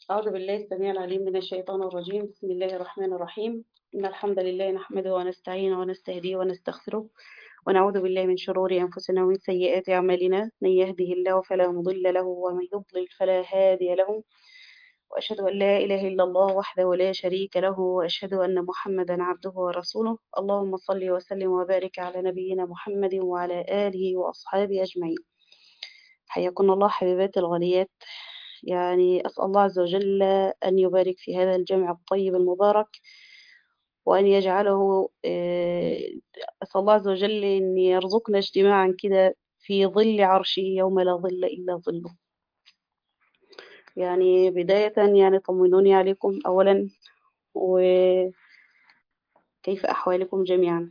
أعوذ بالله السميع العليم من الشيطان الرجيم بسم الله الرحمن الرحيم إن الحمد لله نحمده ونستعينه ونستهديه ونستغفره ونعوذ بالله من شرور أنفسنا ومن سيئات أعمالنا من يهده الله فلا مضل له ومن يضلل فلا هادي له وأشهد أن لا إله إلا الله وحده لا شريك له وأشهد أن محمدا عبده ورسوله اللهم صل وسلم وبارك على نبينا محمد وعلى آله وأصحابه أجمعين حياكم الله حبيبات الغاليات يعني أسأل الله عز وجل أن يبارك في هذا الجمع الطيب المبارك وأن يجعله أسأل الله عز وجل أن يرزقنا اجتماعا كده في ظل عرشه يوم لا ظل إلا ظله يعني بداية يعني طمنوني عليكم أولا وكيف أحوالكم جميعا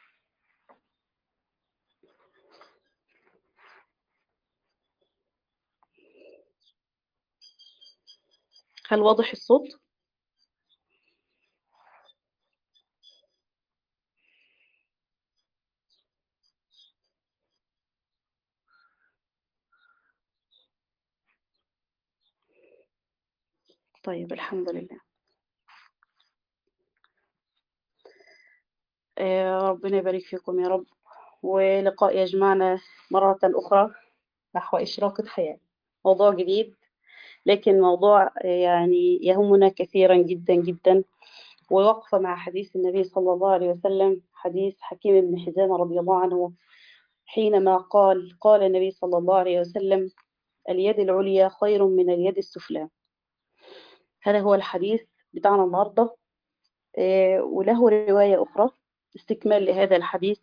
هل واضح الصوت؟ طيب الحمد لله آه ربنا يبارك فيكم يا رب ولقاء يجمعنا مرة أخرى نحو إشراقة حياة موضوع جديد لكن موضوع يعني يهمنا كثيرا جدا جدا ووقف مع حديث النبي صلى الله عليه وسلم حديث حكيم بن حزام رضي الله عنه حينما قال قال النبي صلى الله عليه وسلم اليد العليا خير من اليد السفلى هذا هو الحديث بتاعنا النهاردة وله رواية أخرى استكمال لهذا الحديث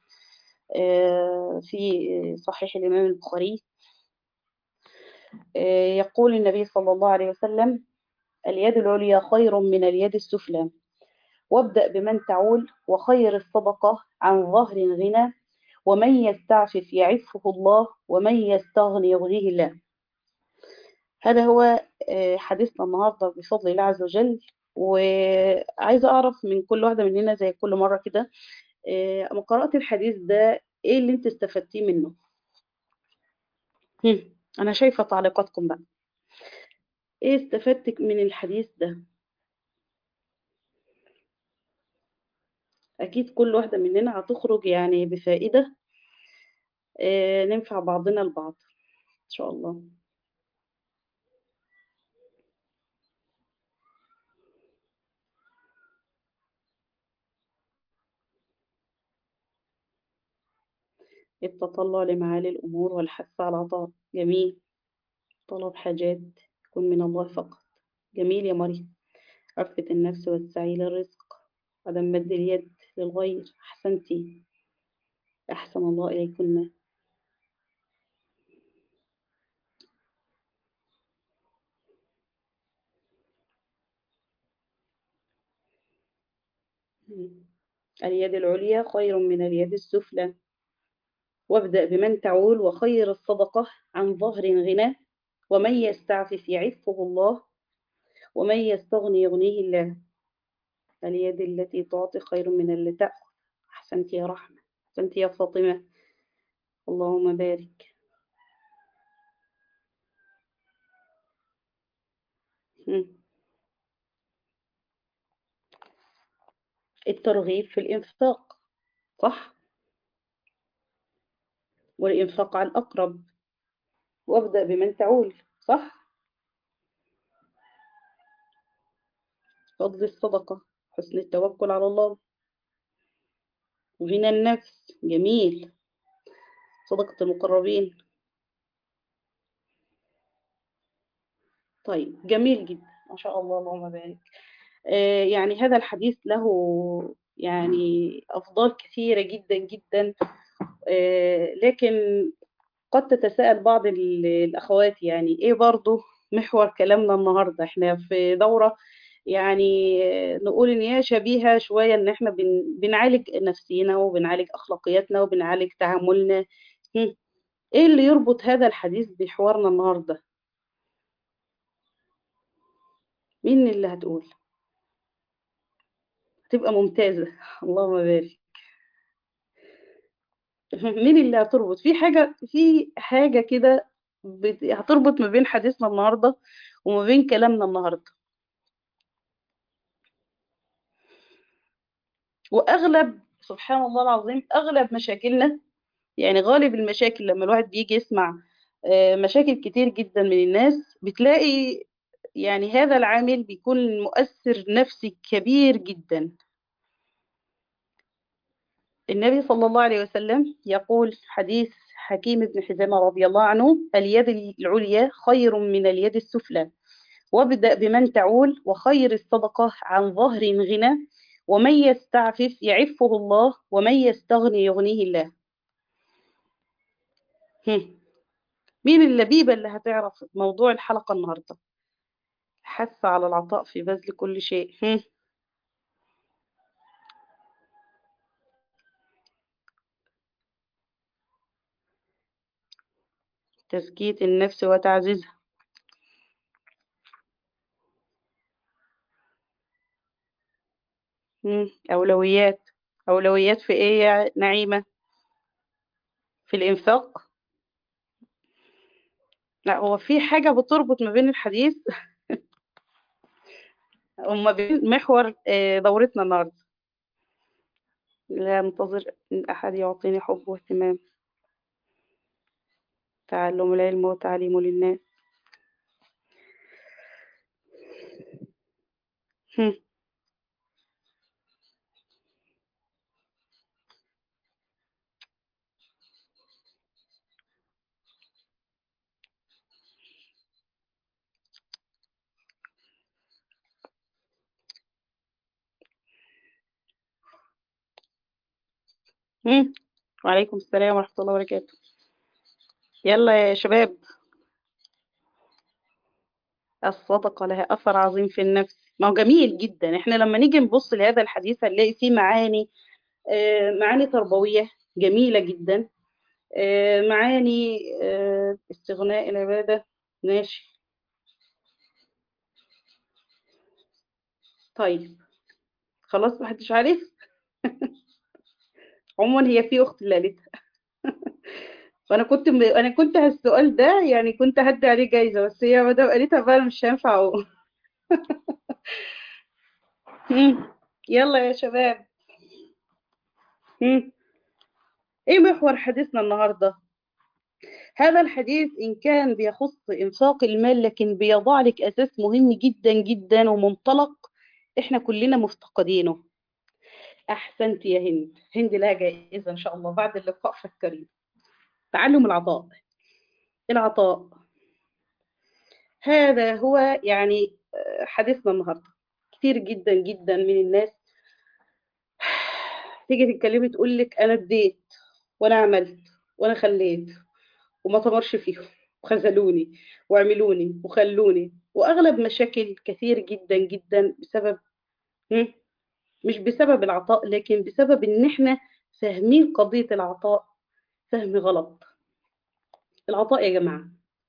في صحيح الإمام البخاري يقول النبي صلى الله عليه وسلم اليد العليا خير من اليد السفلى وابدأ بمن تعول وخير الصدقة عن ظهر غنى ومن يستعفف يعفه الله ومن يستغني يغنيه الله هذا هو حديثنا النهاردة بفضل الله عز وجل وعايزة أعرف من كل واحدة مننا زي كل مرة كده أما قرأت الحديث ده إيه اللي أنت استفدتيه منه هم. أنا شايفة تعليقاتكم بقى إيه استفدتك من الحديث ده أكيد كل واحدة مننا هتخرج يعني بفائدة آه ننفع بعضنا البعض إن شاء الله التطلع لمعالي الأمور والحث على العطاء جميل طلب حاجات يكون من الله فقط جميل يا مريم عفة النفس والسعي للرزق عدم مد اليد للغير أحسنتي أحسن الله إليكن اليد العليا خير من اليد السفلى وابدأ بمن تعول وخير الصدقة عن ظهر غنى ومن يستعفف يعفه الله ومن يستغني يغنيه الله اليد التي تعطي خير من اللي تأخذ أحسنت يا رحمة أحسنت يا فاطمة اللهم بارك الترغيب في الإنفاق صح والإنفاق على الأقرب وابدأ بمن تعول صح فضل الصدقة حسن التوكل على الله غنى النفس جميل صدقة المقربين طيب جميل جدا ما شاء الله اللهم بارك آه يعني هذا الحديث له يعني أفضال كثيرة جدا جدا آه لكن قد تتساءل بعض الأخوات يعني إيه برضو محور كلامنا النهاردة إحنا في دورة يعني نقول إن هي شبيهة شوية إن إحنا بن بنعالج نفسينا وبنعالج أخلاقياتنا وبنعالج تعاملنا إيه اللي يربط هذا الحديث بحوارنا النهاردة مين اللي هتقول تبقى ممتازة اللهم بارك مين اللي هتربط في حاجة في حاجة كده هتربط ما بين حديثنا النهاردة وما بين كلامنا النهاردة وأغلب سبحان الله العظيم أغلب مشاكلنا يعني غالب المشاكل لما الواحد بيجي يسمع آه، مشاكل كتير جدا من الناس بتلاقي يعني هذا العامل بيكون مؤثر نفسي كبير جدا النبي صلى الله عليه وسلم يقول حديث حكيم بن حزام رضي الله عنه اليد العليا خير من اليد السفلى وابدأ بمن تعول وخير الصدقة عن ظهر غنى ومن يستعفف يعفه الله ومن يستغني يغنيه الله هم. مين اللبيبة اللي هتعرف موضوع الحلقة النهاردة حث على العطاء في بذل كل شيء هم. تزكية النفس وتعزيزها هم. أولويات أولويات في إيه يا نعيمة في الإنفاق لا هو في حاجة بتربط ما بين الحديث وما بين محور آه، دورتنا النهاردة لا انتظر ان احد يعطيني حب واهتمام تعلم العلم وتعليمه للناس هم. هم. وعليكم السلام ورحمة الله وبركاته يلا يا شباب الصدقة لها أثر عظيم في النفس ما هو جميل جدا احنا لما نيجي نبص لهذا الحديث هنلاقي فيه معاني آه، معاني تربوية جميلة جدا آه، معاني آه، استغناء العبادة ماشي طيب خلاص محدش عارف عموما هي في أخت اللي قالتها وانا كنت م... انا كنت السؤال ده يعني كنت هدي عليه جايزة بس هي ما دام قالتها بقى أنا مش هينفع اقول هم. يلا يا شباب هم. ايه محور حديثنا النهارده هذا الحديث ان كان بيخص انفاق المال لكن بيضع لك اساس مهم جدا جدا ومنطلق احنا كلنا مفتقدينه احسنت يا هند هند لها جائزة ان شاء الله بعد اللقاء فكري تعلم العطاء العطاء هذا هو يعني آه، حديثنا النهارده كتير جدا جدا من الناس تيجي تتكلمي تقول لك انا اديت وانا عملت وانا خليت وما تمرش فيهم وخذلوني وعملوني وخلوني واغلب مشاكل كثير جدا جدا بسبب هم؟ مش بسبب العطاء لكن بسبب ان احنا فاهمين قضية العطاء فهم غلط العطاء يا جماعة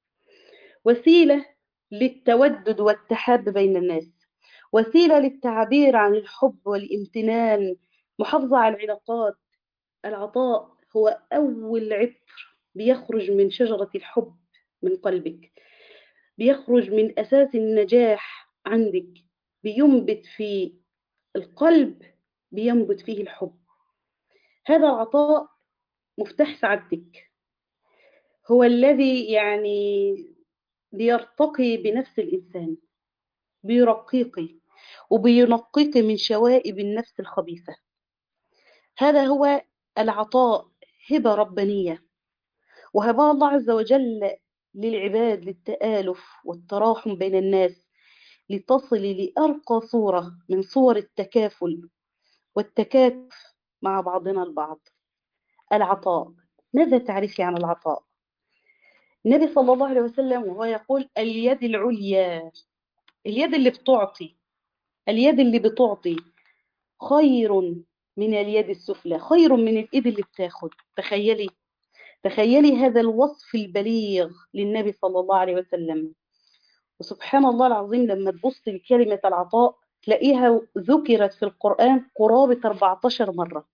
وسيلة للتودد والتحاب بين الناس وسيلة للتعبير عن الحب والامتنان محافظة على العلاقات العطاء هو أول عطر بيخرج من شجرة الحب من قلبك بيخرج من أساس النجاح عندك بينبت في القلب بينبت فيه الحب هذا العطاء مفتاح سعادتك هو الذي يعني بيرتقي بنفس الإنسان بيرقيقي وبينقيك من شوائب النفس الخبيثة هذا هو العطاء هبة ربانية وهبها الله عز وجل للعباد للتآلف والتراحم بين الناس لتصل لأرقى صورة من صور التكافل والتكاتف مع بعضنا البعض العطاء ماذا تعرفي عن العطاء النبي صلى الله عليه وسلم وهو يقول اليد العليا اليد اللي بتعطي اليد اللي بتعطي خير من اليد السفلى خير من الإيد اللي بتاخد تخيلي تخيلي هذا الوصف البليغ للنبي صلى الله عليه وسلم وسبحان الله العظيم لما تبص لكلمة العطاء تلاقيها ذكرت في القرآن قرابة 14 مرة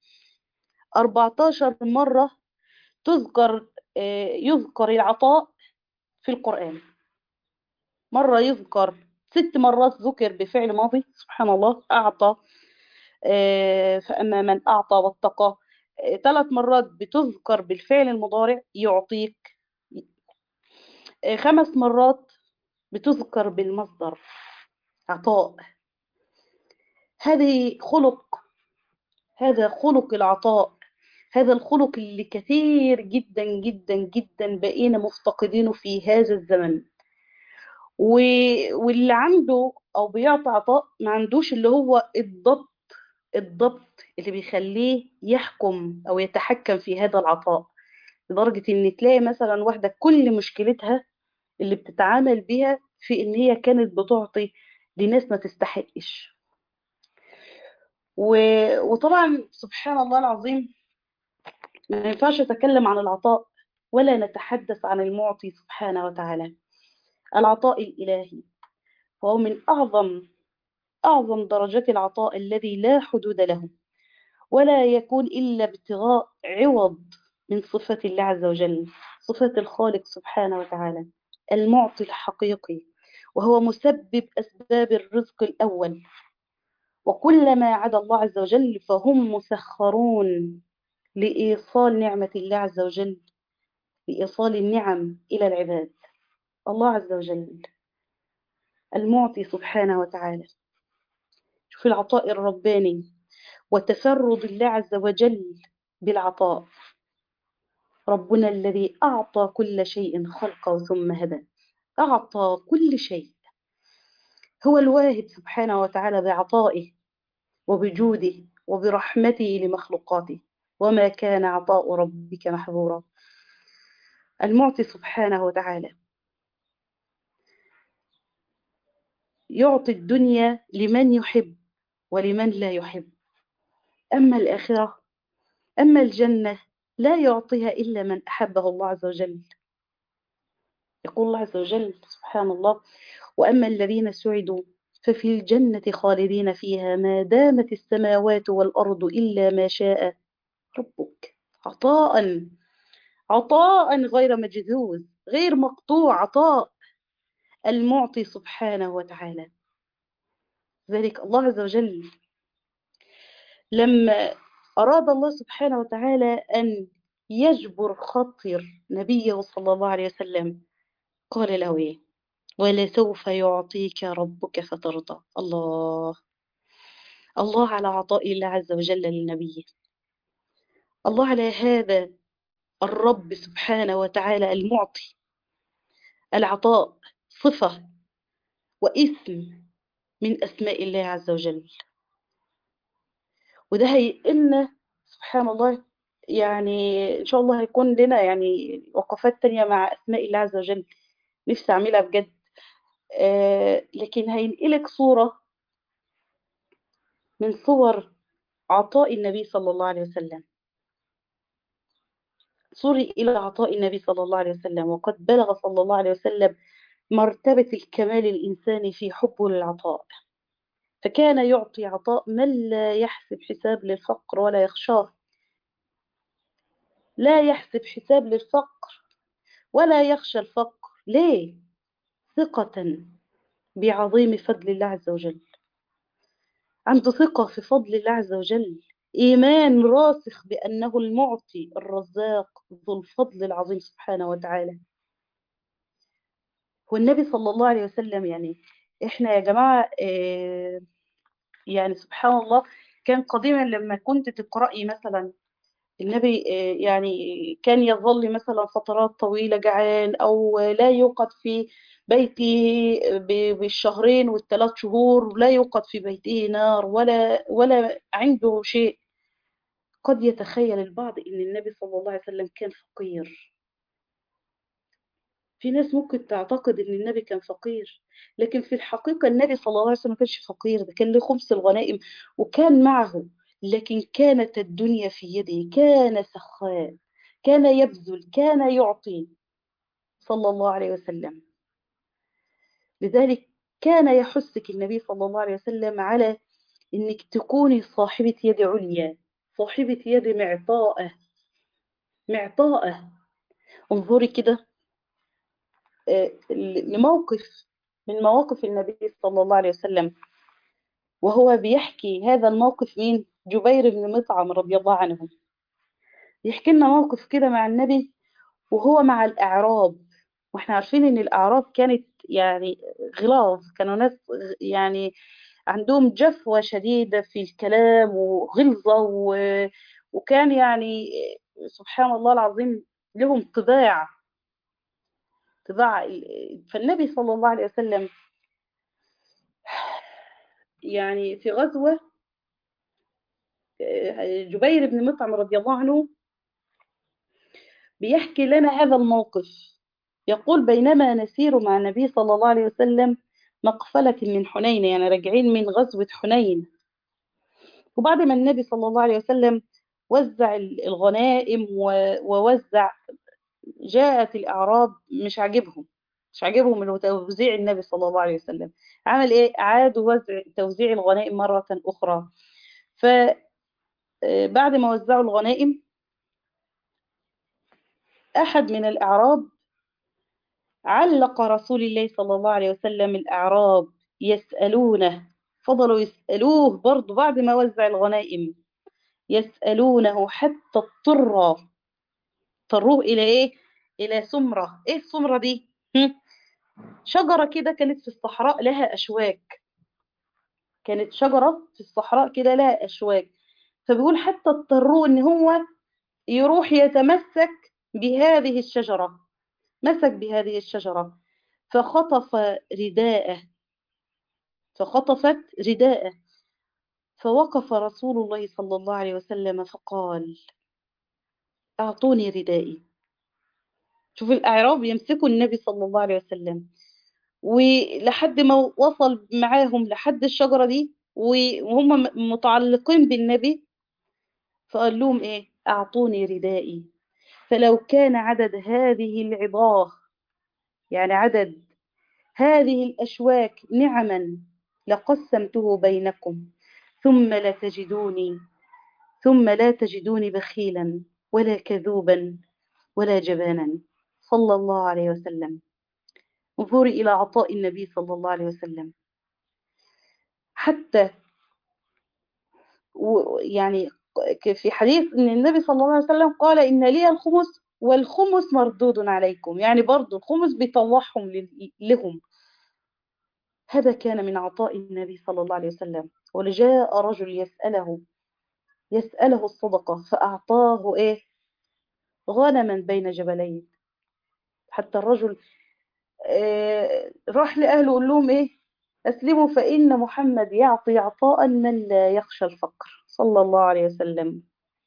14 مرة تذكر آه، يذكر العطاء في القرآن مرة يذكر ست مرات ذكر بفعل ماضي سبحان الله أعطى آه، فأما من أعطى واتقى آه، ثلاث مرات بتذكر بالفعل المضارع يعطيك آه، خمس مرات بتذكر بالمصدر عطاء هذه خلق هذا خلق العطاء هذا الخلق اللي كثير جدا جدا جدا بقينا مفتقدينه في هذا الزمن و... واللي عنده او بيعطي عطاء ما عندوش اللي هو الضبط الضبط اللي بيخليه يحكم او يتحكم في هذا العطاء لدرجة ان تلاقي مثلا واحدة كل مشكلتها اللي بتتعامل بيها في ان هي كانت بتعطي لناس ما تستحقش و... وطبعا سبحان الله العظيم ما ينفعش نتكلم عن العطاء ولا نتحدث عن المعطي سبحانه وتعالى العطاء الإلهي وهو من أعظم أعظم درجات العطاء الذي لا حدود له ولا يكون إلا ابتغاء عوض من صفة الله عز وجل صفة الخالق سبحانه وتعالى المعطي الحقيقي وهو مسبب أسباب الرزق الأول وكل ما عدا الله عز وجل فهم مسخرون لإيصال نعمة الله عز وجل لإيصال النعم إلى العباد الله عز وجل المعطي سبحانه وتعالى شوف العطاء الرباني وتفرد الله عز وجل بالعطاء ربنا الذي أعطى كل شيء خلقه ثم هدى أعطى كل شيء هو الواهب سبحانه وتعالى بعطائه وبجوده وبرحمته لمخلوقاته وما كان عطاء ربك محظورا المعطي سبحانه وتعالى يعطي الدنيا لمن يحب ولمن لا يحب أما الآخرة أما الجنة لا يعطيها إلا من أحبه الله عز وجل يقول الله عز وجل سبحان الله وأما الذين سعدوا ففي الجنة خالدين فيها ما دامت السماوات والأرض إلا ما شاء ربك عطاء عطاء غير مجذوذ غير مقطوع عطاء المعطي سبحانه وتعالى ذلك الله عز وجل لما أراد الله سبحانه وتعالى أن يجبر خطر نبيه صلى الله عليه وسلم قال له إيه ولسوف يعطيك ربك فترضى الله الله على عطاء الله عز وجل للنبي الله على هذا الرب سبحانه وتعالى المعطي العطاء صفة واسم من أسماء الله عز وجل وده هيئلنا سبحان الله يعني إن شاء الله هيكون لنا يعني وقفات تانية مع أسماء الله عز وجل نفسي أعملها بجد آه لكن هينقلك صورة من صور عطاء النبي صلى الله عليه وسلم صوري إلى عطاء النبي صلى الله عليه وسلم وقد بلغ صلى الله عليه وسلم مرتبة الكمال الإنساني في حبه للعطاء فكان يعطي عطاء من لا يحسب حساب للفقر ولا يخشاه لا يحسب حساب للفقر ولا يخشى الفقر ليه ثقة بعظيم فضل الله عز وجل عنده ثقة في فضل الله عز وجل إيمان راسخ بأنه المعطي الرزاق ذو الفضل العظيم سبحانه وتعالى والنبي صلى الله عليه وسلم يعني احنا يا جماعة آه يعني سبحان الله كان قديما لما كنت تقرأي مثلا النبي آه يعني كان يظل مثلا فترات طويلة جعان أو لا يوقد في بيته بالشهرين والثلاث شهور لا يوقد في بيته نار ولا ولا عنده شيء قد يتخيل البعض ان النبي صلى الله عليه وسلم كان فقير في ناس ممكن تعتقد ان النبي كان فقير لكن في الحقيقة النبي صلى الله عليه وسلم ما كانش فقير ده كان له خمس الغنائم وكان معه لكن كانت الدنيا في يده كان سخاء كان يبذل كان يعطي صلى الله عليه وسلم لذلك كان يحثك النبي صلى الله عليه وسلم على انك تكوني صاحبة يد عليا صاحبة يد معطاءة معطاءة انظري كده لموقف من مواقف النبي صلى الله عليه وسلم وهو بيحكي هذا الموقف مين جبير بن مطعم رضي الله عنه يحكي لنا موقف كده مع النبي وهو مع الأعراب واحنا عارفين ان الأعراب كانت يعني غلاظ كانوا ناس يعني عندهم جفوة شديدة في الكلام وغلظة و... وكان يعني سبحان الله العظيم لهم طباع طباع فالنبي صلى الله عليه وسلم يعني في غزوة جبير بن مطعم رضي الله عنه بيحكي لنا هذا الموقف يقول بينما نسير مع النبي صلى الله عليه وسلم مقفلة من حنين يعني راجعين من غزوة حنين وبعد ما النبي صلى الله عليه وسلم وزع الغنائم ووزع جاءت الأعراب مش عاجبهم مش عاجبهم من توزيع النبي صلى الله عليه وسلم عمل ايه عادوا وزع توزيع الغنائم مرة أخرى فبعد ما وزعوا الغنائم أحد من الأعراب علق رسول الله صلى الله عليه وسلم الأعراب يسألونه فضلوا يسألوه برضه بعد ما وزع الغنائم يسألونه حتى اضطر اضطروه إلى إيه؟ إلى سمرة إيه السمرة دي؟ شجرة كده كانت في الصحراء لها أشواك كانت شجرة في الصحراء كده لها أشواك فبيقول حتى اضطروه إن هو يروح يتمسك بهذه الشجرة مسك بهذه الشجرة فخطف رداءه فخطفت رداءه فوقف رسول الله صلى الله عليه وسلم فقال أعطوني ردائي شوف الأعراب يمسكوا النبي صلى الله عليه وسلم ولحد ما وصل معاهم لحد الشجرة دي وهم متعلقين بالنبي فقال لهم إيه أعطوني ردائي فلو كان عدد هذه العظاه يعني عدد هذه الأشواك نعما لقسمته بينكم ثم لا تجدوني ثم لا تجدوني بخيلا ولا كذوبا ولا جبانا صلى الله عليه وسلم انظري إلى عطاء النبي صلى الله عليه وسلم حتى يعني في حديث ان النبي صلى الله عليه وسلم قال ان لي الخمس والخمس مردود عليكم يعني برضو الخمس بيطوعهم لهم هذا كان من عطاء النبي صلى الله عليه وسلم ولجاء رجل يسأله يسأله الصدقة فأعطاه إيه غنما بين جبلين حتى الرجل إيه راح لأهله قال لهم إيه أسلموا فإن محمد يعطي عطاء من لا يخشى الفقر صلى الله عليه وسلم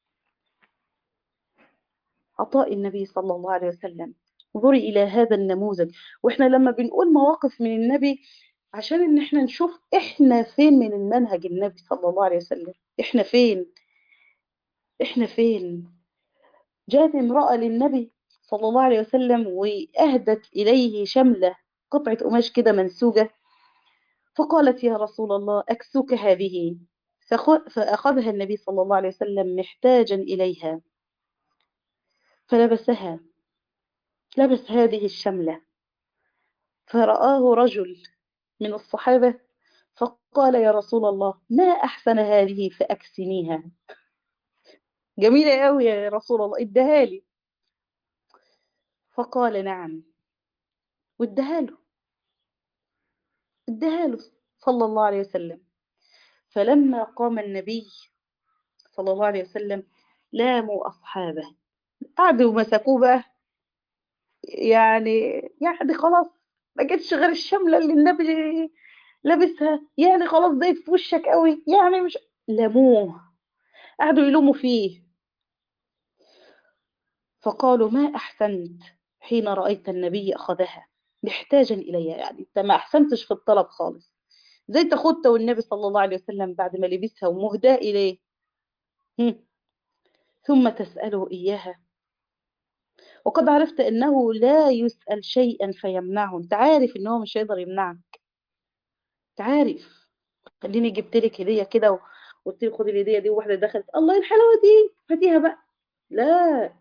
عطاء النبي صلى الله عليه وسلم انظري إلى هذا النموذج وإحنا لما بنقول مواقف من النبي عشان إن إحنا نشوف إحنا فين من المنهج النبي صلى الله عليه وسلم إحنا فين إحنا فين جاءت امرأة للنبي صلى الله عليه وسلم وأهدت إليه شملة قطعة قماش كده منسوجة فقالت يا رسول الله أكسوك هذه فأخذها النبي صلى الله عليه وسلم محتاجا إليها فلبسها لبس هذه الشملة فرآه رجل من الصحابة فقال يا رسول الله ما أحسن هذه فأكسنيها جميلة قوي يا رسول الله ادها لي فقال نعم وادها له ادها له صلى الله عليه وسلم فلما قام النبي صلى الله عليه وسلم لاموا أصحابه قعدوا مسكوه بقى يعني يعني خلاص ما جتش غير الشملة اللي النبي لابسها يعني خلاص ضيف في وشك قوي يعني مش لاموه قعدوا يلوموا فيه فقالوا ما أحسنت حين رأيت النبي أخذها محتاجا إليها يعني أنت ما أحسنتش في الطلب خالص زي تاخدت والنبي صلى الله عليه وسلم بعد ما لبسها ومهداة إليه ثم تسأله إياها وقد عرفت أنه لا يسأل شيئا فيمنعه أنت عارف أنه مش هيقدر يمنعك أنت عارف خليني جبت لك هدية كده وقلت لي خدي الهدية دي وواحدة دخلت الله الحلاوة دي هاتيها بقى لا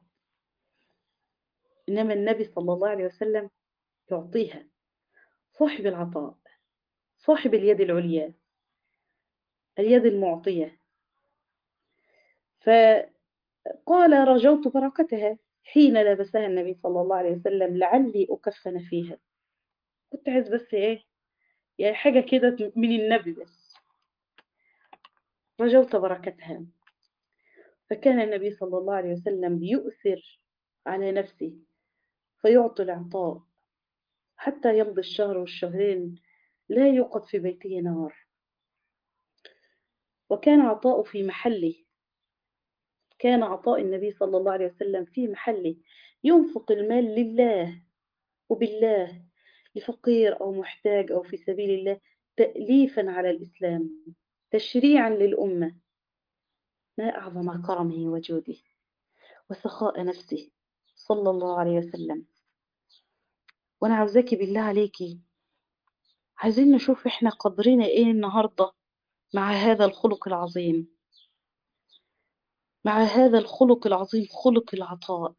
إنما النبي صلى الله عليه وسلم يعطيها صاحب العطاء صاحب اليد العليا اليد المعطية فقال رجوت بركتها حين لبسها النبي صلى الله عليه وسلم لعلي أكفن فيها كنت عايز بس إيه يعني حاجة كده من النبي بس رجوت بركتها فكان النبي صلى الله عليه وسلم بيؤثر على نفسه فيعطي العطاء حتى يمضي الشهر والشهرين لا يوقد في بيته نار وكان عطاؤه في محله كان عطاء النبي صلى الله عليه وسلم في محله ينفق المال لله وبالله لفقير أو محتاج أو في سبيل الله تأليفا على الإسلام تشريعا للأمة ما أعظم كرمه وجوده وسخاء نفسه صلى الله عليه وسلم وأنا عاوزاكي بالله عليكي عايزين نشوف إحنا قدرنا إيه النهاردة مع هذا الخلق العظيم مع هذا الخلق العظيم خلق العطاء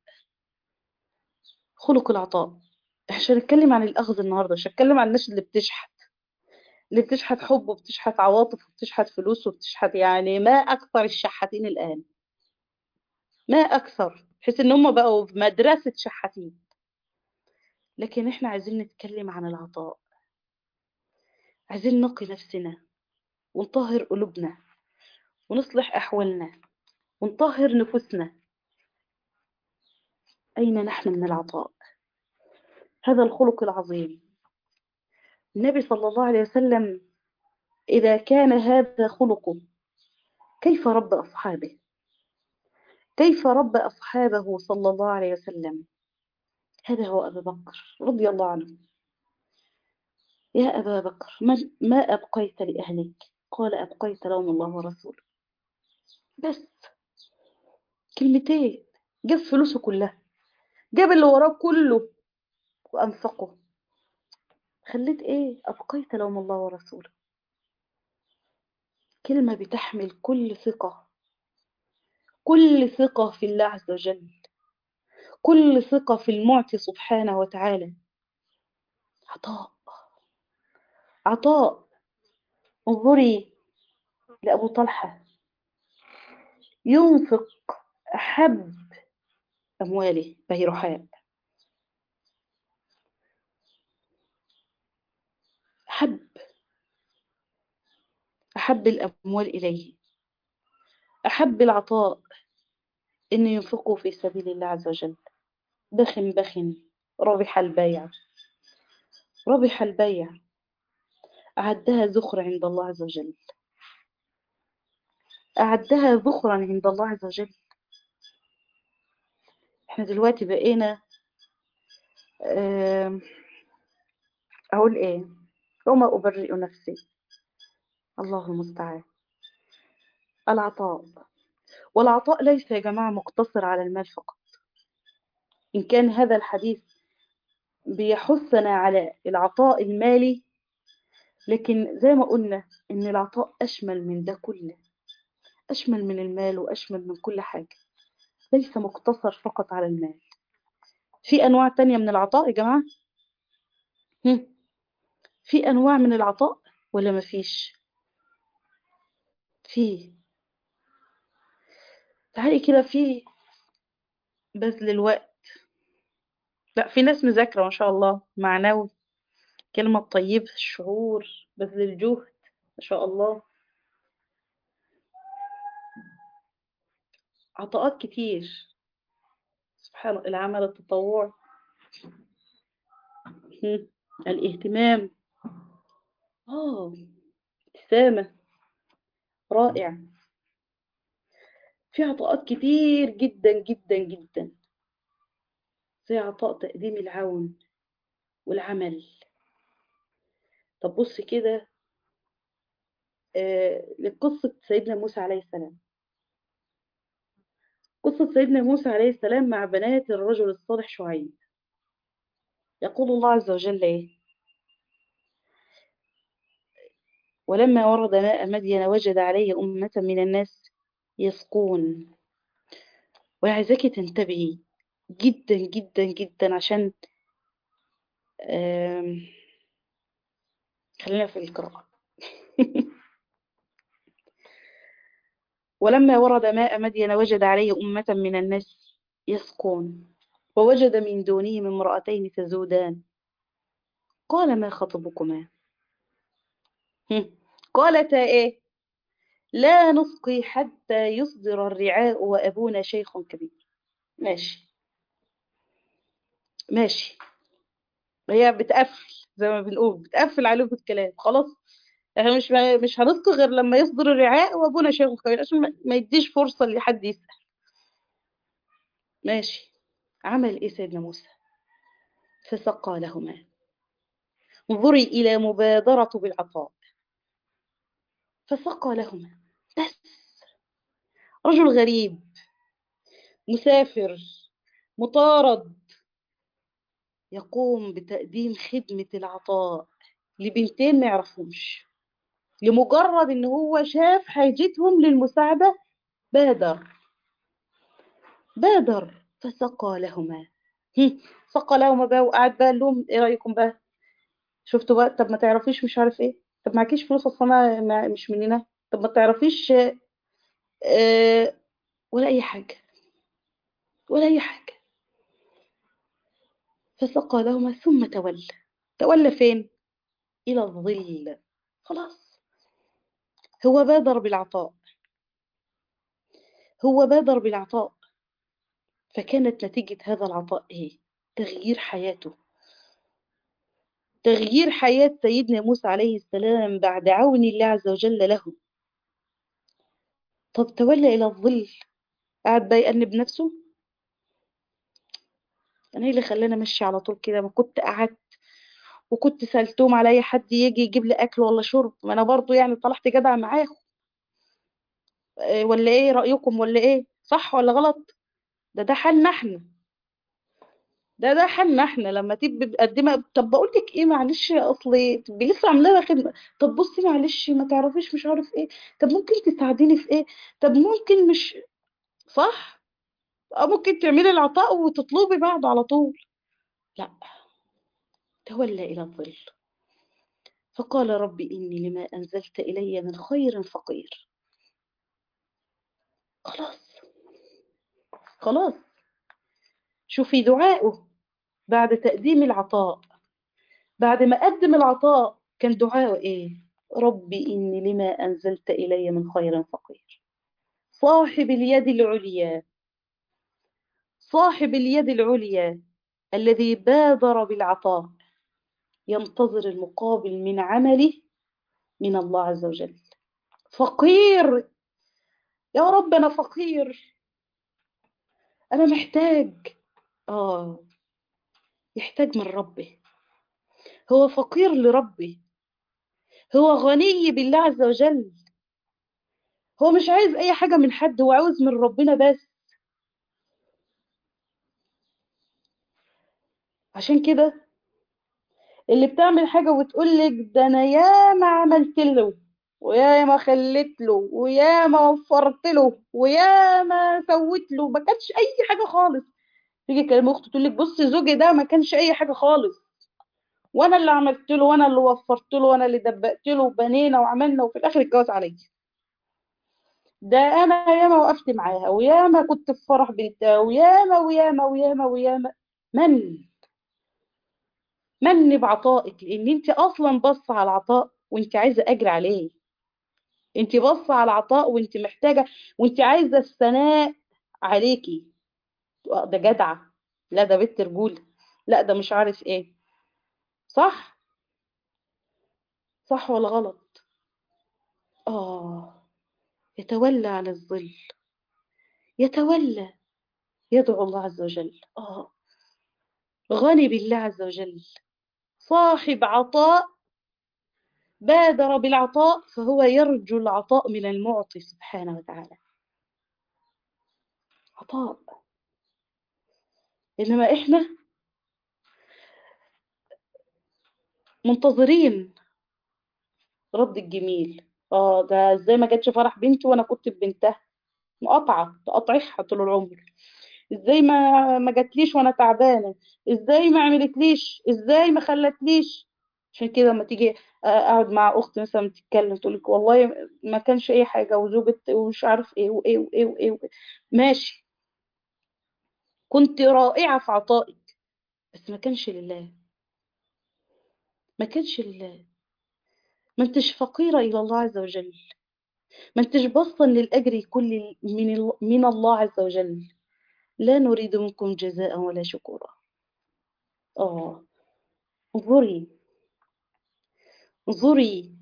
خلق العطاء مش هنتكلم عن الأخذ النهاردة مش هنتكلم عن الناس اللي بتشحت اللي بتشحت حب وبتشحت عواطف وبتشحت فلوس وبتشحت يعني ما أكثر الشحاتين الآن ما أكثر بحيث إن هم بقوا في مدرسة شحاتين لكن إحنا عايزين نتكلم عن العطاء عايزين نقي نفسنا ونطهر قلوبنا ونصلح أحوالنا ونطهر نفوسنا أين نحن من العطاء هذا الخلق العظيم النبي صلى الله عليه وسلم إذا كان هذا خلقه كيف رب أصحابه كيف رب أصحابه صلى الله عليه وسلم هذا هو أبا بكر رضي الله عنه يا أبا بكر ما أبقيت لأهلك قال أبقيت لهم الله ورسوله بس كلمتين جاب فلوسه كلها جاب اللي وراه كله وأنفقه خليت إيه أبقيت لهم الله ورسوله كلمة بتحمل كل ثقة كل ثقة في الله عز وجل كل ثقة في المعطي سبحانه وتعالى عطاء عطاء انظري لأبو طلحة ينفق أحب أمواله بيرحاء أحب أحب الأموال إليه أحب العطاء إنه ينفقه في سبيل الله عز وجل بخ بخ ربح البيع ربح البيع أعدها ذخر عند الله عز وجل أعدها ذخرا عند الله عز وجل احنا دلوقتي بقينا أقول إيه وما أبرئ نفسي الله المستعان العطاء والعطاء ليس يا جماعة مقتصر على المال فقط إن كان هذا الحديث بيحثنا على العطاء المالي لكن زي ما قلنا إن العطاء أشمل من ده كله أشمل من المال وأشمل من كل حاجة ليس مقتصر فقط على المال في أنواع تانية من العطاء يا جماعة هم. في أنواع من العطاء ولا مفيش في تعالي كده في بذل الوقت لا في ناس مذاكرة ما شاء الله معنوي كلمة طيبة الشعور بذل الجهد ما شاء الله عطاءات كتير سبحان الله العمل التطوع الاهتمام اه ابتسامة رائع في عطاءات كتير جدا جدا جدا زي عطاء تقديم العون والعمل طب بص كده آه لقصة سيدنا موسى عليه السلام قصة سيدنا موسى عليه السلام مع بنات الرجل الصالح شعيب يقول الله عز وجل إيه ولما ورد ماء مدين وجد عليه أمة من الناس يسقون وعايزاكي تنتبهي جدا جدا جدا عشان خلينا في القراءة ولما ورد ماء مدين وجد عليه أمة من الناس يسقون ووجد من دونهم امرأتين تزودان قال ما خطبكما هم. قالتا ايه لا نسقي حتى يصدر الرعاء وأبونا شيخ كبير ماشي ماشي هي بتقفل زي ما بنقول بتقفل عليهم الكلام خلاص احنا مش مش هنسقي غير لما يصدر الرعاء وابونا شيخ كبير عشان ما- ما يديش فرصة لحد يسأل ماشي عمل ايه سيدنا موسى فسقى لهما انظري إلى مبادرة بالعطاء فسقى لهما بس رجل غريب مسافر مطارد يقوم بتقديم خدمة العطاء لبنتين ما يعرفهمش لمجرد ان هو شاف حاجتهم للمساعدة بادر بادر فسقى لهما هم، سقى لهما بقى وقعد بقى قال لهم ايه رأيكم بقى شفتوا بقى طب ما تعرفيش مش عارف ايه طب معكيش فلوس اصلا أنا ما- مش مننا طب ما تعرفيش آه، ولا اي حاجة ولا اي حاجة فسقى لهما ثم تولى تولى فين الى الظل خلاص هو بادر بالعطاء هو بادر بالعطاء فكانت نتيجة هذا العطاء ايه تغيير حياته تغيير حياة سيدنا موسى عليه السلام بعد عون الله عز وجل له طب تولى إلى الظل قعد بقى يأنب نفسه أنا إيه اللي خلاني أمشي على طول كده ما كنت قعدت وكنت سألتهم على أي حد يجي يجيب لي أكل ولا شرب ما أنا برضو يعني طلعت جدع معاهم إيه ولا إيه رأيكم ولا إيه صح ولا غلط ده ده حالنا إحنا ده ده حالنا إحنا لما تبقى مقدمة طب بقول لك إيه معلش أصلي تبقي لسه عاملة لها خدمة طب بصي معلش ما تعرفيش مش عارف إيه طب ممكن تساعديني في إيه طب ممكن مش صح أو ممكن تعملي العطاء وتطلبي بعده على طول لا تولى إلى الظل فقال رب إني لما أنزلت إلي من خير فقير خلاص خلاص شوفي دعائه بعد تقديم العطاء بعد ما قدم العطاء كان دعائه إيه رب إني لما أنزلت إلي من خير فقير صاحب اليد العليا صاحب اليد العليا الذي بادر بالعطاء ينتظر المقابل من عمله من الله عز وجل فقير يا رب أنا فقير أنا محتاج آه يحتاج من ربه هو فقير لربه هو غني بالله عز وجل هو مش عايز أي حاجة من حد هو عاوز من ربنا بس عشان كده اللي بتعمل حاجة وتقولك ده أنا ياما عملت له وياما خليت له وياما وفرت له وياما سويت له ما كانش أي حاجة خالص تيجي تكلم أخته تقول لك بصي زوجي ده ما كانش أي حاجة خالص وأنا اللي عملت له وأنا اللي وفرت له وأنا اللي دبقت له وبنينا وعملنا وفي الآخر اتجوز عليا ده أنا ياما وقفت معاها وياما كنت في فرح بنتها وياما وياما وياما وياما من من بعطائك لان انت اصلا باصه على العطاء وانت عايزه اجر عليه انت باصه على العطاء وانت محتاجه وانت عايزه الثناء عليكي آه، ده جدعه لا ده بنت رجوله لا ده مش عارف ايه صح صح ولا غلط اه يتولى على الظل يتولى يدعو الله عز وجل اه غني بالله عز وجل صاحب عطاء بادر بالعطاء فهو يرجو العطاء من المعطي سبحانه وتعالى عطاء إنما إحنا منتظرين رد الجميل اه ده ازاي ما جاتش فرح بنتي وانا كنت ببنتها مقاطعه تقطعيها طول العمر ازاي ما ما جاتليش وانا تعبانه ازاي ما عملتليش ازاي ما خلتليش عشان كده لما تيجي اقعد مع اخت مثلا تتكلم تقول لك والله ما كانش اي حاجه وزوجة ومش عارف ايه وايه وايه وايه, وإيه. ماشي كنت رائعه في عطائك بس ما كانش لله ما كانش لله ما انتش فقيره الى الله عز وجل ما انتش باصه ان الاجر يكون لل- من ال- من الله عز وجل لا نريد منكم جزاء ولا شكورا اه انظري انظري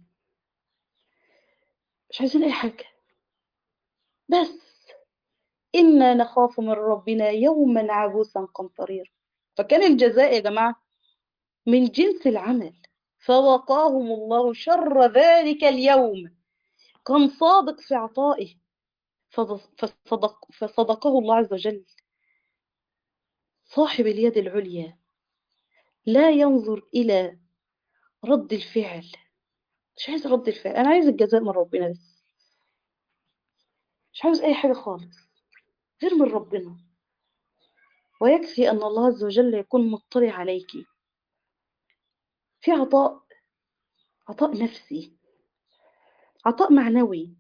مش عايزين اي حاجه بس إنا نخاف من ربنا يوما عبوسا قمطريرا فكان الجزاء يا جماعة من جنس العمل فوقاهم الله شر ذلك اليوم كان صادق في عطائه فض- فصدق فصدقه الله عز وجل صاحب اليد العليا لا ينظر إلى رد الفعل مش عايز رد الفعل أنا عايز الجزاء من ربنا بس مش عاوز أي حاجة خالص غير من ربنا ويكفي أن الله عز وجل يكون مطلع عليك في عطاء عطاء نفسي عطاء معنوي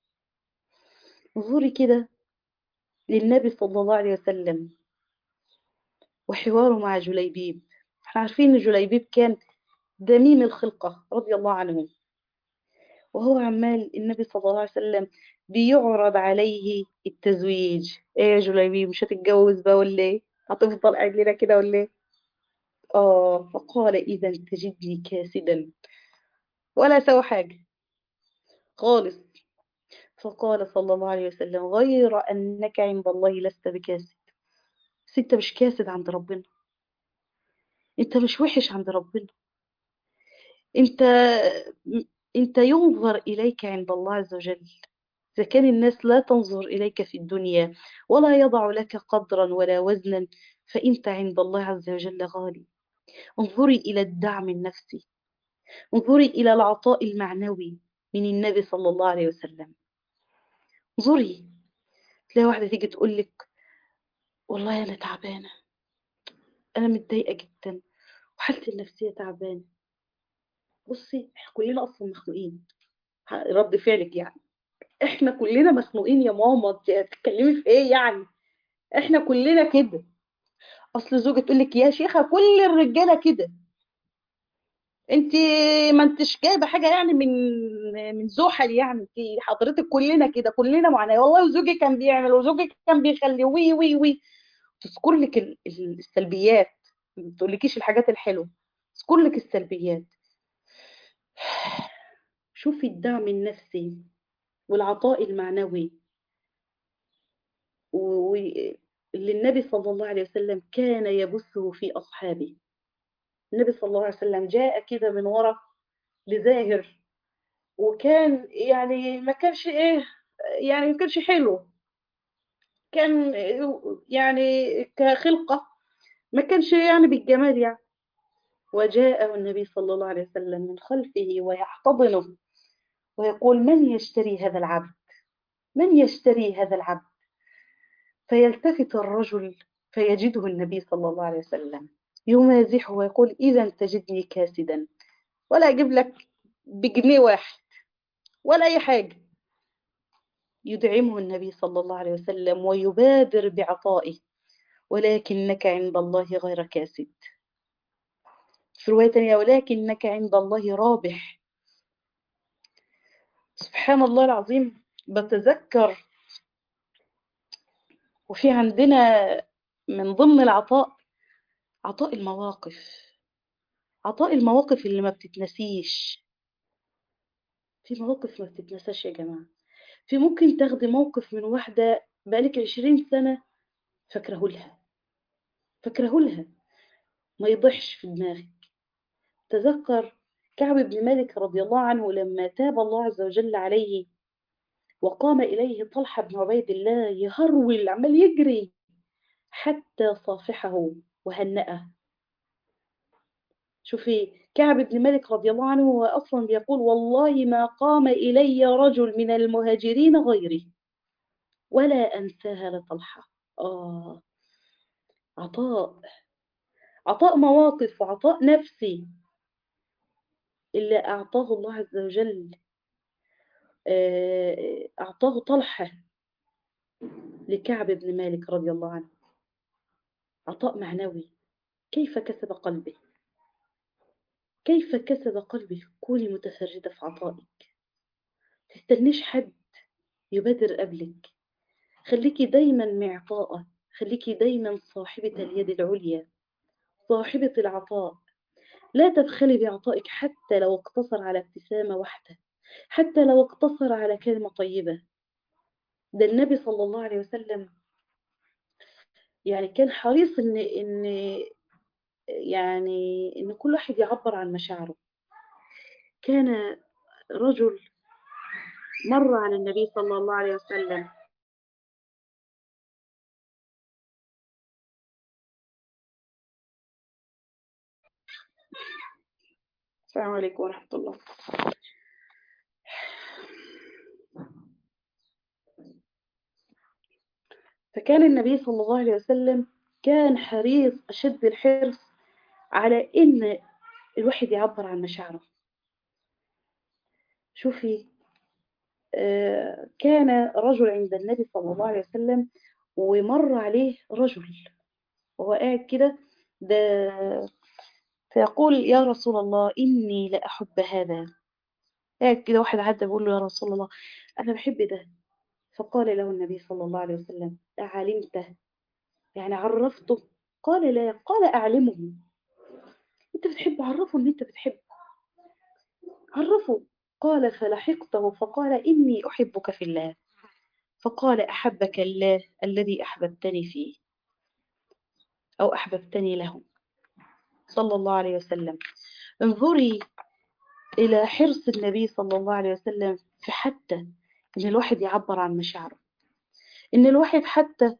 انظري كده للنبي صلى الله عليه وسلم وحواره مع جليبيب احنا عارفين ان جليبيب كان دميم الخلقة رضي الله عنه وهو عمال النبي صلى الله عليه وسلم بيعرض عليه التزويج ايه يا جليبيب مش هتتجوز بقى ولا ايه هتفضل قاعد لنا كده ولا ايه اه فقال اذا تجدني كاسدا ولا سوى حاجة خالص فقال صلى الله عليه وسلم غير انك عند الله لست بكاسد بس انت مش كاسد عند ربنا انت مش وحش عند ربنا انت انت ينظر اليك عند الله عز وجل اذا كان الناس لا تنظر اليك في الدنيا ولا يضع لك قدرا ولا وزنا فانت عند الله عز وجل غالي انظري الى الدعم النفسي انظري الى العطاء المعنوي من النبي صلى الله عليه وسلم انظري تلاقي واحده تيجي تقول لك والله انا تعبانه انا متضايقه جدا وحالتي النفسيه تعبانه بصي احنا كلنا اصلا مخنوقين رد فعلك يعني احنا كلنا مخنوقين يا ماما انت هتتكلمي في ايه يعني احنا كلنا كده اصل زوجة تقول لك يا شيخه كل الرجاله كده انت ما انتش جايبه حاجه يعني من من زحل يعني انت حضرتك كلنا كده كلنا معاناه والله وزوجي كان بيعمل وزوجي كان بيخلي وي وي وي تذكر لك ال- ال- السلبيات ما تقولكيش الحاجات الحلوه تذكر لك السلبيات شوفي الدعم النفسي والعطاء المعنوي واللي النبي صلى الله عليه وسلم كان يبثه في أصحابه النبي صلى الله عليه وسلم جاء كده من ورا لزاهر وكان يعني ما كانش ايه يعني ما كانش حلو كان يعني كخلقة ما كانش يعني بالجمال يعني وجاء النبي صلى الله عليه وسلم من خلفه ويحتضنه ويقول من يشتري هذا العبد من يشتري هذا العبد فيلتفت الرجل فيجده النبي صلى الله عليه وسلم يمازحه ويقول إذا تجدني كاسدا ولا أجيب لك بجنيه واحد ولا أي حاجة يدعمه النبي صلى الله عليه وسلم ويبادر بعطائه ولكنك عند الله غير كاسد في رواية تانية ولكنك عند الله رابح سبحان الله العظيم بتذكر وفي عندنا من ضمن العطاء عطاء المواقف عطاء المواقف اللي ما بتتنسيش في مواقف ما بتتنساش يا جماعة في ممكن تاخدي موقف من واحدة بقالك عشرين سنة فاكره لها فاكره لها ما يضحش في دماغك تذكر كعب بن مالك رضي الله عنه لما تاب الله عز وجل عليه وقام إليه طلحة بن عبيد الله يهرول عمال يجري حتى صافحه وهنأه شوفي كعب بن مالك رضي الله عنه هو أصلا بيقول والله ما قام إلي رجل من المهاجرين غيري ولا أنساها لطلحة آه عطاء عطاء مواقف وعطاء نفسي اللي أعطاه الله عز وجل آه، أعطاه طلحة لكعب بن مالك رضي الله عنه عطاء معنوي كيف كسب قلبه كيف كسب قلبه كوني متفردة في عطائك تستنيش حد يبادر قبلك خليكي دايما معطاءة خليكي دايما صاحبة اليد العليا صاحبة العطاء لا تبخلي بعطائك حتى لو اقتصر على ابتسامة واحدة حتى لو اقتصر على كلمة طيبة ده النبي صلى الله عليه وسلم يعني كان حريص ان ان يعني ان كل واحد يعبر عن مشاعره كان رجل مر على النبي صلى الله عليه وسلم السلام عليكم ورحمة الله فكان النبي صلى الله عليه وسلم كان حريص أشد الحرص على إن الواحد يعبر عن مشاعره شوفي آه، كان رجل عند النبي صلى الله عليه وسلم ومر عليه رجل وهو قاعد كده ده فيقول يا رسول الله إني لأحب هذا قاعد كده واحد عدى بيقول له يا رسول الله أنا بحب ده فقال له النبي صلى الله عليه وسلم أعلمته يعني عرفته قال لا قال أعلمه أنت بتحب عرفه أن أنت بتحب عرفه قال فلحقته فقال إني أحبك في الله فقال أحبك الله الذي أحببتني فيه أو أحببتني له صلى الله عليه وسلم انظري إلى حرص النبي صلى الله عليه وسلم في حتى إن الواحد يعبر عن مشاعره إن الواحد حتى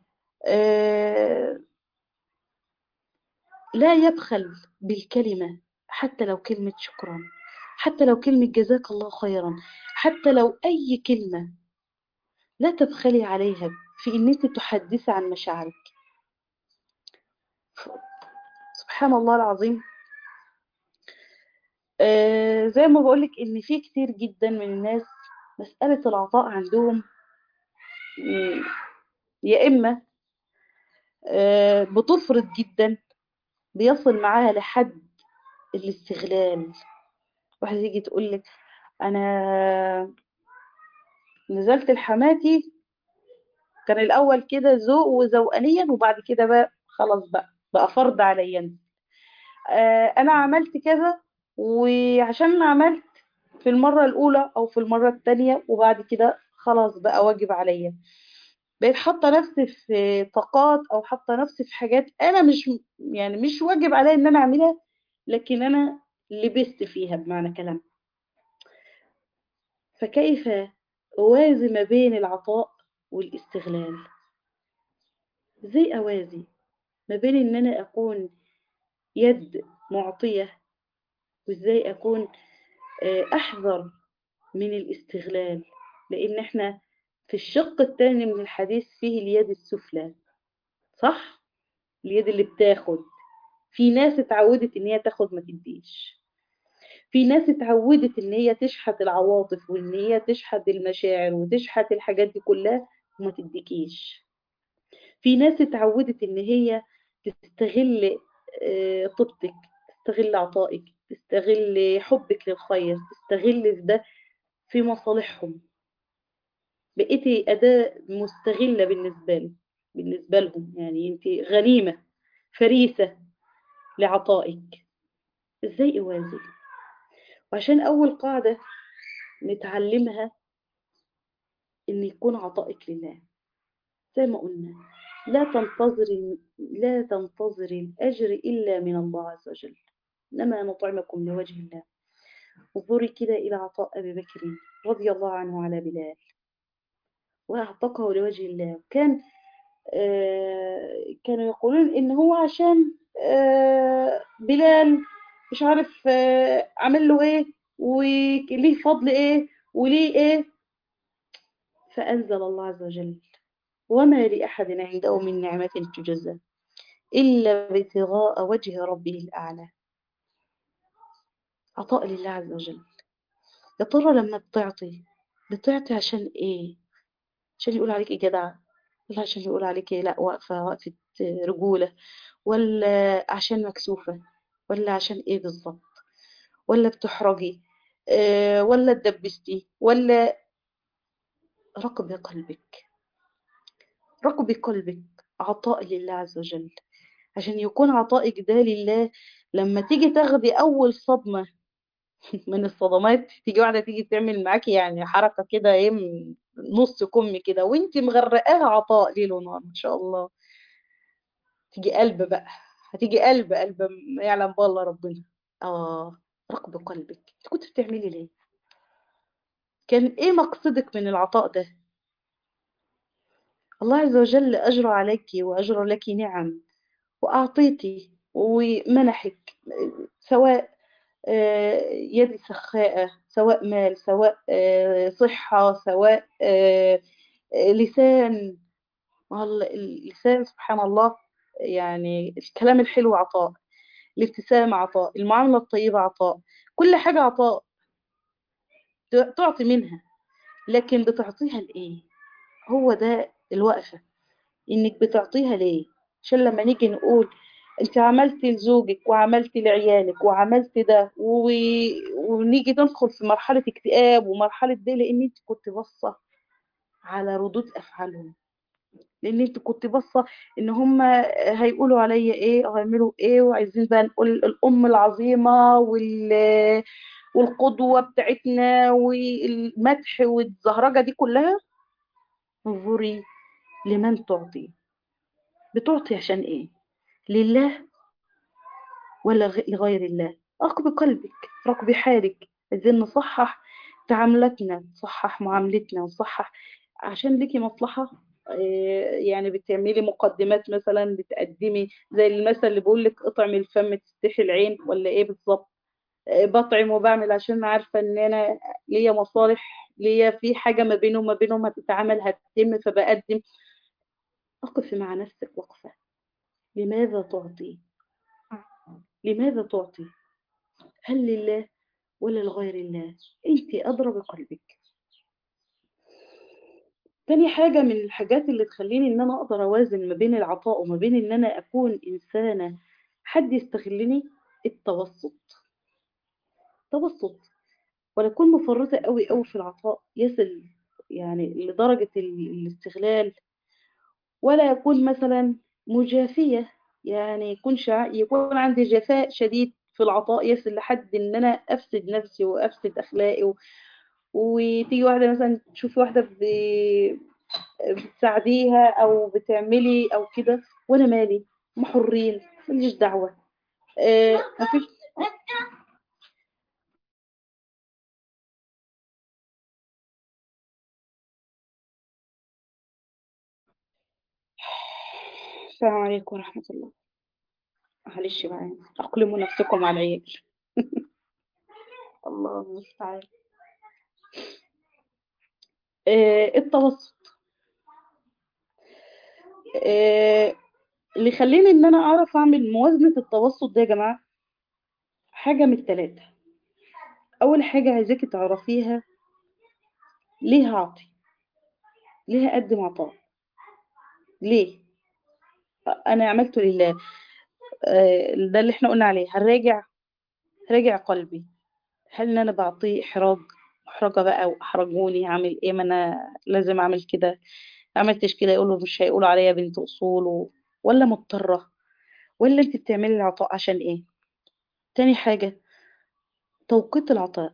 آه لا يبخل بالكلمة حتى لو كلمة شكرا حتى لو كلمة جزاك الله خيرا حتى لو أي كلمة لا تبخلي عليها في إن أنت تحدثي عن مشاعرك سبحان الله العظيم آه زي ما بقولك إن في كتير جدا من الناس مسألة العطاء عندهم يا إما آه بتفرط جدا بيصل معاها لحد الاستغلال واحدة تيجي تقول لك انا نزلت لحماتي كان الاول كده ذوق وذوقانيا وبعد كده بقى خلاص بقى بقى فرض عليا آه انا عملت كذا وعشان عملت في المرة الاولى او في المرة الثانية وبعد كده خلاص بقى واجب عليا بقيت حاطه نفسي في طاقات او حاطه نفسي في حاجات انا مش يعني مش واجب عليا ان انا اعملها لكن انا لبست فيها بمعنى كلام فكيف اوازي ما بين العطاء والاستغلال ازاي اوازي ما بين ان انا اكون يد معطيه وازاي اكون احذر من الاستغلال لان احنا في الشق الثاني من الحديث فيه اليد السفلى صح اليد اللي بتاخد في ناس اتعودت ان هي تاخد ما تديش في ناس اتعودت ان هي تشحت العواطف وان هي تشحت المشاعر وتشحت الحاجات دي كلها وما تديكيش في ناس اتعودت ان هي تستغل طيبتك تستغل عطائك تستغل حبك للخير تستغل في ده في مصالحهم بقيتي أداة مستغلة بالنسبة له بالنسبة لهم يعني انت غنيمة فريسة لعطائك ازاي اوازي وعشان اول قاعدة نتعلمها ان يكون عطائك لله زي ما قلنا لا تنتظري لا تنتظري الاجر الا من الله عز وجل انما نطعمكم لوجه الله انظري كده الى عطاء ابي بكر رضي الله عنه على بلال واعتقه لوجه الله كان آه كانوا يقولون ان هو عشان آه بلال مش عارف آه عمل له ايه وليه فضل ايه وليه ايه فانزل الله عز وجل وما لاحد عنده من نعمه تجزى الا ابتغاء وجه ربه الاعلى عطاء لله عز وجل يا ترى لما بتعطي بتعطي عشان ايه عشان يقول عليك جدعة ولا عشان يقول عليك لا واقفة وقفة رجولة ولا عشان مكسوفة ولا عشان ايه بالظبط ولا بتحرجي آه، ولا اتدبستي ولا رقبي قلبك رقبي قلبك عطاء لله عز وجل عشان يكون عطائك ده لله لما تيجي تاخدي أول صدمة من الصدمات تيجي واحدة تيجي تعمل معاكي يعني حركة كده ايه من نص كم كده وانت مغرقاها عطاء ليل ونهار ما شاء الله تيجي قلب بقى هتيجي قلب قلب ما يعلم بالله ربنا اه رقب قلبك انت كنت بتعملي ليه كان ايه مقصدك من العطاء ده الله عز وجل أجرى عليك وأجرى لك نعم وأعطيتي ومنحك سواء آه، يد سخاءة سواء مال سواء آه، صحة سواء آه، آه، لسان والله اللسان سبحان الله يعني الكلام الحلو عطاء الابتسامة عطاء المعاملة الطيبة عطاء كل حاجة عطاء ت- تعطي منها لكن بتعطيها لإيه هو ده الوقفة إنك بتعطيها ليه عشان لما نيجي نقول انت عملتي لزوجك وعملتي لعيالك وعملت ده و... ونيجي ندخل في مرحلة اكتئاب ومرحلة ده لان انت كنت باصة على ردود افعالهم لان انت كنت باصة ان هم هيقولوا عليا ايه او هيعملوا ايه وعايزين بقى نقول الام العظيمة وال والقدوة بتاعتنا والمدح والزهرجة دي كلها انظري لمن تعطي بتعطي عشان ايه لله ولا غ- لغير الله راقبي قلبك راقبي حالك عايزين نصحح تعاملاتنا نصحح معاملتنا نصحح عشان ليكي مصلحة آه، يعني بتعملي مقدمات مثلا بتقدمي زي المثل اللي بيقول لك اطعم الفم تستحي العين ولا ايه بالظبط آه، بطعم وبعمل عشان عارفة ان انا ليا مصالح ليا في حاجة ما بينه وما بينهم هتتعمل هتتم فبقدم اقفي مع نفسك وقفة لماذا تعطي لماذا تعطي هل لله ولا لغير الله انت ادرى بقلبك تاني حاجة من الحاجات اللي تخليني ان انا اقدر اوازن ما بين العطاء وما بين ان انا اكون انسانة حد يستغلني التوسط توسط ولا اكون مفرطة قوي قوي في العطاء يصل يعني لدرجة ال- الاستغلال ولا يكون مثلا مجافية يعني يكون شع... يكون عندي جفاء شديد في العطاء يصل لحد ان انا افسد نفسي وافسد اخلاقي و... وتيجي واحدة مثلا تشوفي واحدة ب... بتساعديها او بتعملي او كده وانا مالي ما حرين ماليش دعوة آه مفيش السلام عليكم ورحمة الله معلش بقى أقلموا نفسكم على العيال الله المستعان آه التوسط آه اللي يخليني ان انا اعرف اعمل موازنة التوسط ده يا جماعة حاجة من التلاتة اول حاجة عايزاكي تعرفيها ليه هعطي ليه هقدم عطاء ليه انا عملته لله آه ده اللي احنا قلنا عليه هنراجع راجع قلبي هل ان انا بعطيه احراج محرجة بقى واحرجوني هعمل ايه ما انا لازم اعمل كده عملتش كده يقولوا مش هيقولوا عليا بنت اصول و... ولا مضطرة ولا انت بتعملي العطاء عشان ايه تاني حاجة توقيت العطاء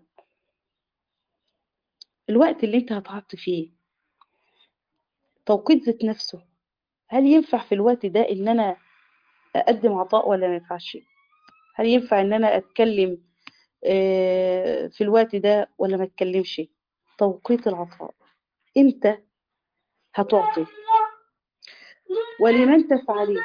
الوقت اللي انت هتعطي فيه توقيت ذات نفسه هل ينفع في الوقت ده ان انا اقدم عطاء ولا ما ينفعش هل ينفع ان انا اتكلم آه، في الوقت ده ولا ما اتكلمش توقيت العطاء امتى هتعطي ولمن تفعليه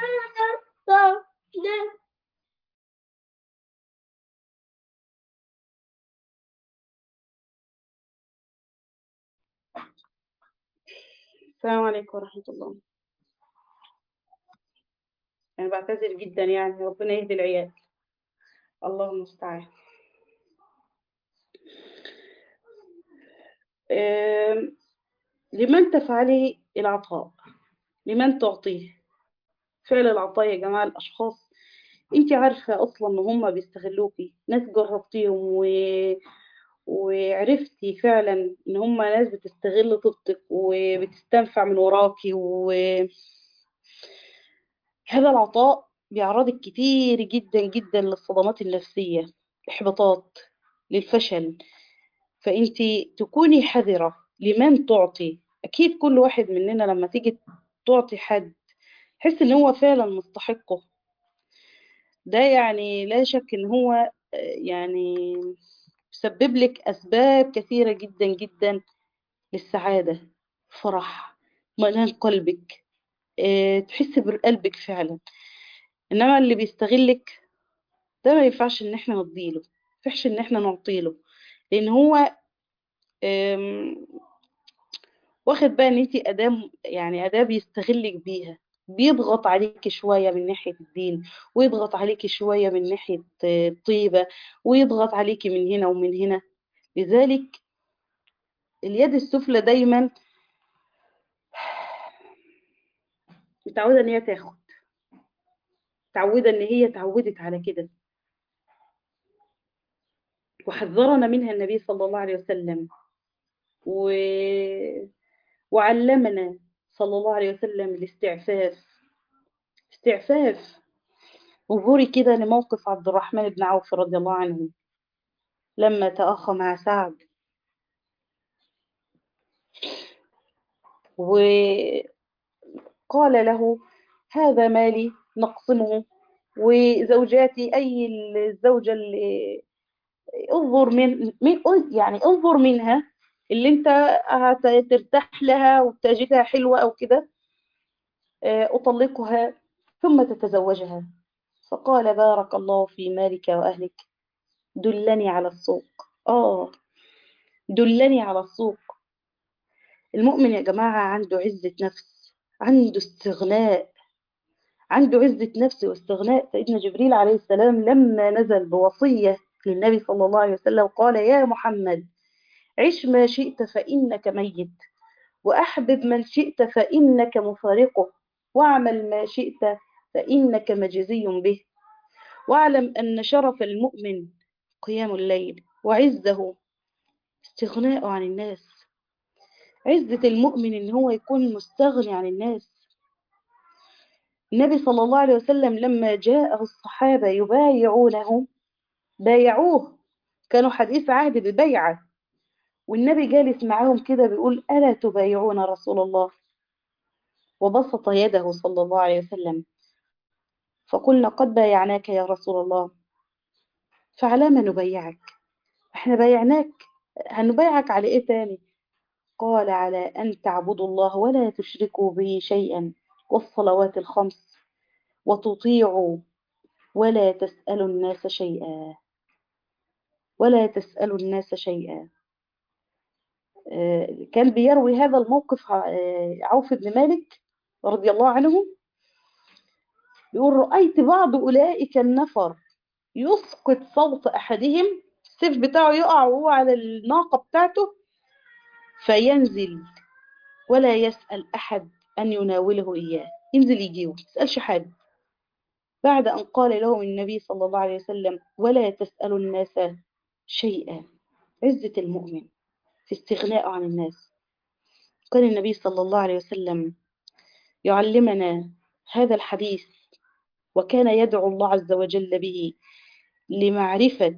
السلام عليكم ورحمة الله أنا بعتذر جدا يعني ربنا يهدي العيال الله المستعان آم، لمن تفعلي العطاء لمن تعطيه فعل العطاء يا جماعة الأشخاص انت عارفة أصلا إن هما بيستغلوكي ناس جربتيهم و... وعرفتي فعلا إن هما ناس بتستغل طيبتك وبتستنفع من وراكي وهذا العطاء بيعرضك كتير جدا جدا للصدمات النفسية الإحباطات للفشل فأنت تكوني حذرة لمن تعطي أكيد كل واحد مننا لما تيجي تعطي حد تحس إن هو فعلا مستحقه ده يعني لا شك إن هو آه، يعني يسبب لك أسباب كثيرة جدا جدا للسعادة فرح اطمئنان قلبك آه، تحس بقلبك فعلا إنما اللي بيستغلك ده ما ينفعش إن احنا نديله ما ينفعش إن احنا نعطيله لأن هو آم، واخد بقى ان انت اداه يعني اداه بيستغلك بيها بيضغط عليك شويه من ناحيه الدين ويضغط عليك شويه من ناحيه آه، الطيبه ويضغط عليك من هنا ومن هنا لذلك اليد السفلى دايما متعوده ان هي تاخد متعوده ان هي اتعودت على كده وحذرنا منها النبي صلى الله عليه وسلم و... وعلمنا صلى الله عليه وسلم الاستعفاف استعفاف انظري كده لموقف عبد الرحمن بن عوف رضي الله عنه لما تأخى مع سعد وقال له هذا مالي نقسمه وزوجاتي أي الزوجة اللي انظر من, من يعني انظر منها اللي انت هترتاح لها وتجدها حلوة أو كده آه، أطلقها ثم تتزوجها فقال بارك الله في مالك وأهلك دلني على السوق آه دلني على السوق المؤمن يا جماعة عنده عزة نفس عنده استغناء عنده عزة نفس واستغناء سيدنا جبريل عليه السلام لما نزل بوصية للنبي صلى الله عليه وسلم قال يا محمد عش ما شئت فإنك ميت وأحبب من شئت فإنك مفارقه واعمل ما شئت فإنك مجزي به واعلم أن شرف المؤمن قيام الليل وعزه استغناء عن الناس عزة المؤمن إن هو يكون مستغني عن الناس النبي صلى الله عليه وسلم لما جاءه الصحابة يبايعونه بايعوه كانوا حديث عهد بالبيعة والنبي جالس معاهم كده بيقول ألا تبايعون رسول الله وبسط يده صلى الله عليه وسلم فقلنا قد بايعناك يا رسول الله فعلى ما نبايعك احنا بايعناك هنبايعك على ايه تاني قال على أن تعبدوا الله ولا تشركوا به شيئا والصلوات الخمس وتطيعوا ولا تسألوا الناس شيئا ولا تسألوا الناس شيئا آه، كان بيروي هذا الموقف آه، عوف بن مالك رضي الله عنه يقول رأيت بعض أولئك النفر يسقط صوت أحدهم السيف بتاعه يقع وهو على الناقة بتاعته فينزل ولا يسأل أحد أن يناوله إياه ينزل يجيبه ما تسألش حد بعد أن قال لهم النبي صلى الله عليه وسلم ولا تسألوا الناس شيئا عزة المؤمن في استغناء عن الناس كان النبي صلى الله عليه وسلم يعلمنا هذا الحديث وكان يدعو الله عز وجل به لمعرفة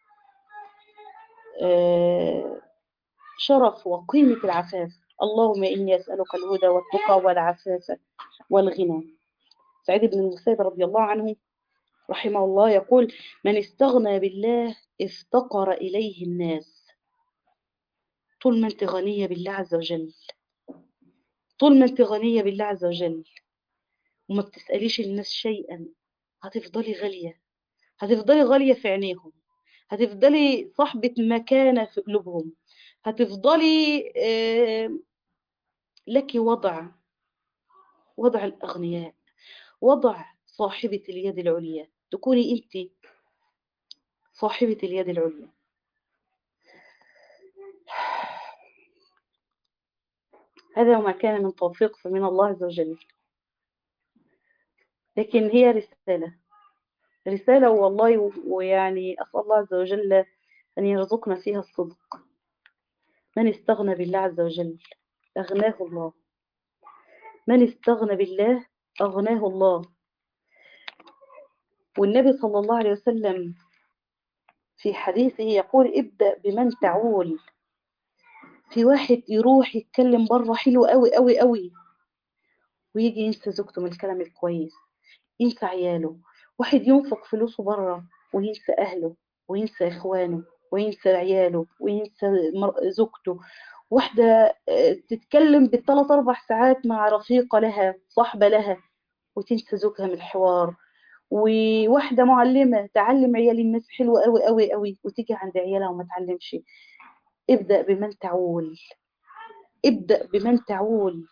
آه، شرف وقيمة العفاف اللهم إني أسألك الهدى والتقى والعفاف والغنى سعيد بن المسيب رضي الله عنه رحمه الله يقول من استغنى بالله افتقر إليه الناس طول ما انت غنية بالله عز وجل طول ما انت غنية بالله عز وجل وما بتسأليش الناس شيئا هتفضلي غالية هتفضلي غالية في عينيهم هتفضلي صاحبة مكانة في قلوبهم هتفضلي آه، لك وضع وضع الأغنياء وضع صاحبة اليد العليا تكوني أنت صاحبة اليد العليا هذا ما كان من توفيق من الله عز وجل لكن هي رسالة رسالة والله و- ويعني أسأل الله عز وجل أن يرزقنا فيها الصدق من استغنى بالله عز وجل أغناه الله من استغنى بالله أغناه الله والنبي صلى الله عليه وسلم في حديثه يقول ابدأ بمن تعول في واحد يروح يتكلم بره حلو قوي قوي قوي ويجي ينسى زوجته من الكلام الكويس ينسى عياله واحد ينفق فلوسه بره وينسى أهله وينسى إخوانه وينسى عياله وينسى مر- زوجته واحدة آه، تتكلم بالثلاث أربع ساعات مع رفيقة لها صاحبة لها وتنسى زوجها من الحوار وواحدة معلمة تعلم عيال الناس حلوة قوي قوي قوي وتيجي عند عيالها وما تعلمش ابدأ بمن تعول ابدأ بمن تعول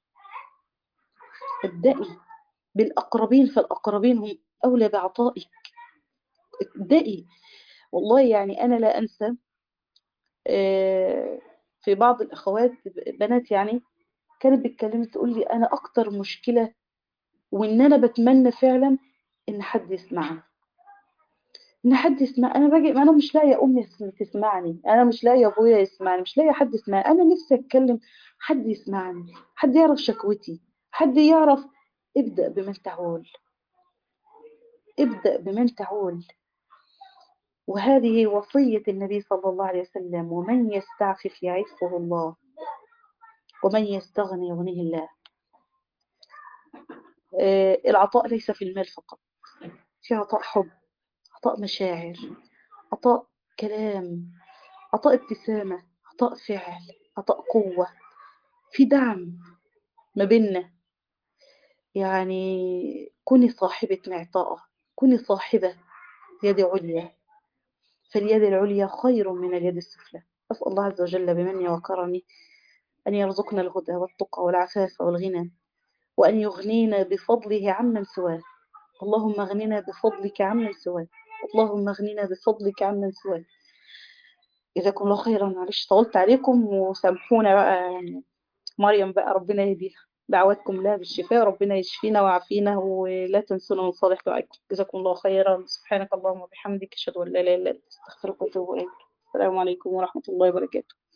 ابدأي بالأقربين فالأقربين هم أولى بعطائك ابدأي والله يعني أنا لا أنسى آه، في بعض الأخوات بنات يعني كانت بتكلمني تقول لي أنا أكتر مشكلة وإن أنا بتمنى فعلا إن حد يسمعني إن حد يسمع أنا باجي أنا مش لاقية أمي تس- تسمعني أنا مش لاقية أبويا يسمعني مش لاقية حد يسمعني أنا نفسي أتكلم حد يسمعني حد يعرف شكوتي حد يعرف ابدأ بمن تعول ابدأ بمن تعول وهذه وصية النبي صلى الله عليه وسلم ومن يستعفف يعفه الله ومن يستغني يغنيه الله آه، العطاء ليس في المال فقط في عطاء حب عطاء مشاعر عطاء كلام عطاء ابتسامة عطاء فعل عطاء قوة في دعم ما بيننا يعني كوني صاحبة معطاءة كوني صاحبة يد عليا فاليد العليا خير من اليد السفلى أسأل الله عز وجل بمني وكرمه أن يرزقنا الهدى والتقى والعفاف والغنى وأن يغنينا بفضله عمن سواه اللهم اغننا بفضلك عمن سواك اللهم اغننا بفضلك عمن سواك جزاكم الله خيرا معلش طولت عليكم وسامحونا بقى يعني مريم بقى ربنا يهديها دعواتكم لها بالشفاء ربنا يشفينا ويعافينا ولا تنسونا من صالح دعائكم جزاكم الله خيرا سبحانك اللهم وبحمدك اشهد ان لا اله الا انت استغفرك واتوب اليك السلام عليكم ورحمه الله وبركاته